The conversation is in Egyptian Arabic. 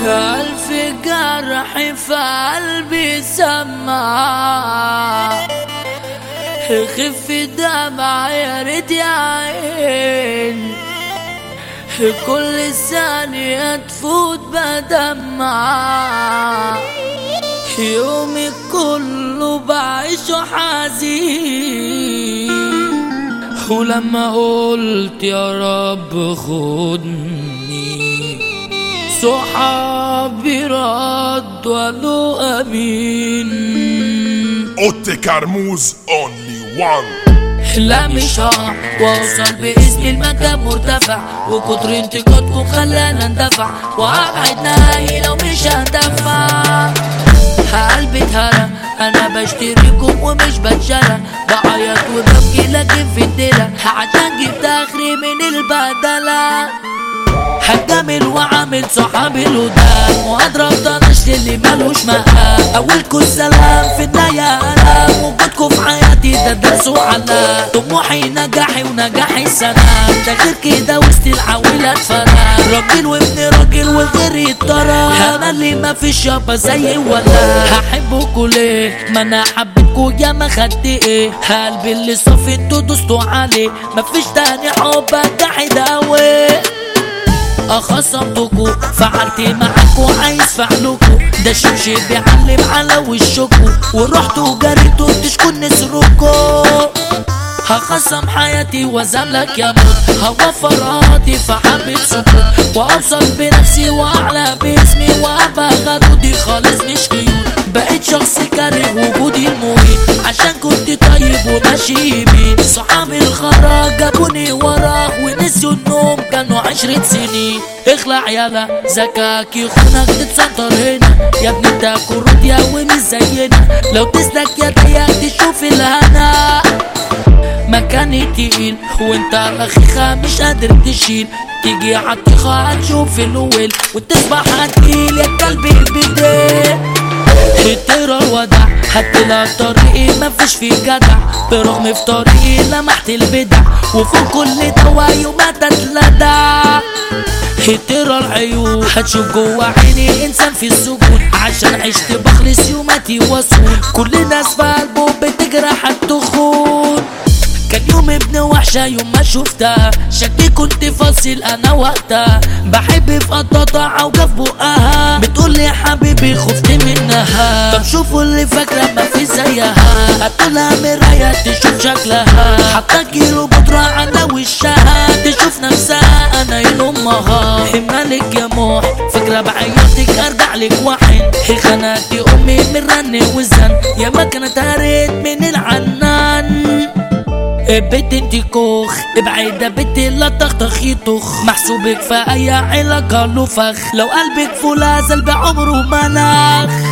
ألف جرح في قلبي سمع خف دمع يا ريت يا عين كل ثانية تفوت بدمع يومي كله بعيشه حزين ولما قلت يا رب خدني صحابي رد وقالوا امين اوتي كرموز اونلي وان لا مش هقع واوصل باذن المكان مرتفع وكتر انتقادكم خلانا ندفع وابعد نهائي لو مش هندفع قلبي اتهرى انا بشتريكم ومش بتشرى بعيط وببكي لكن في الدلة عشان جبت اخري من البدلة هتجامل وعامل صحابي الهدام واضرب طنش للي مالوش مقام اولكوا السلام في النهاية انا وجودكوا في حياتي ده درس وعلام طموحي نجاحي ونجاحي السلام ده غير كده وسط العويلة اتفرق راجل وابن راجل وغير الطرف انا اللي ما فيش يابا زي ولا هحبكوا ليه ما انا حبيتكوا يا ما خدت ايه قلبي اللي صافي انتوا دوستوا عليه مفيش تاني حب جحد اوي اخصمتكو فعلت معاكو عايز فعلكو ده شمشي بيعلم على وشكو ورحتوا جريتوا تشكوا نسركو هخصم حياتي وزملك يا موت هوفر راحتي فحبيت سكوت واوصل بنفسي واعلى باسمي وابقى غدودي خالص مش قيود بقيت شخص كاره وجودي المريب عشان كنت طيب وماشي يمين صحابي الخرا جابوني وراه ونسيوا النوم كانوا عشرة سنين اخلع يالا زكاك يخونك تتسنطر هنا يا ابني انت كروت يا ومش زينا لو تسلك يا ضيق تشوف الهنا مكاني تقيل وانت رخيخة مش قادر تشيل تيجي عالطيخة هتشوف الويل وتصبح هتقيل يا كلب البديل ترى الودع هتلاقي طريقي مفيش فيه جدع برغم في طريقي لمحت البدع وفوق كل دواي وما تتلدع ترى العيون هتشوف جوا عيني انسان في السجون عشان عشت بخلص يوماتي وصول كل الناس في قلبه بتجرح الدخول كان يوم ابن وحشة يوم ما شفتها شكلي كنت فاصل انا وقتها بحب في قطاطة وجف بقها بتقول لي حبيبي خفت منها طب شوفوا اللي فاكرة ما في زيها هتقولها مراية تشوف شكلها حتى كيلو بودرة على وشها تشوف نفسها انا ين امها مالك يا موح فاكرة بعيطك ارجع لك وحن هي خناتي امي من رن وزن يا ما كانت هريت من العنان بنت انت كوخ ابعد بنت لا تخطخ يطخ محسوبك في اي علاقة له فخ لو قلبك فول ازل بعمره مناخ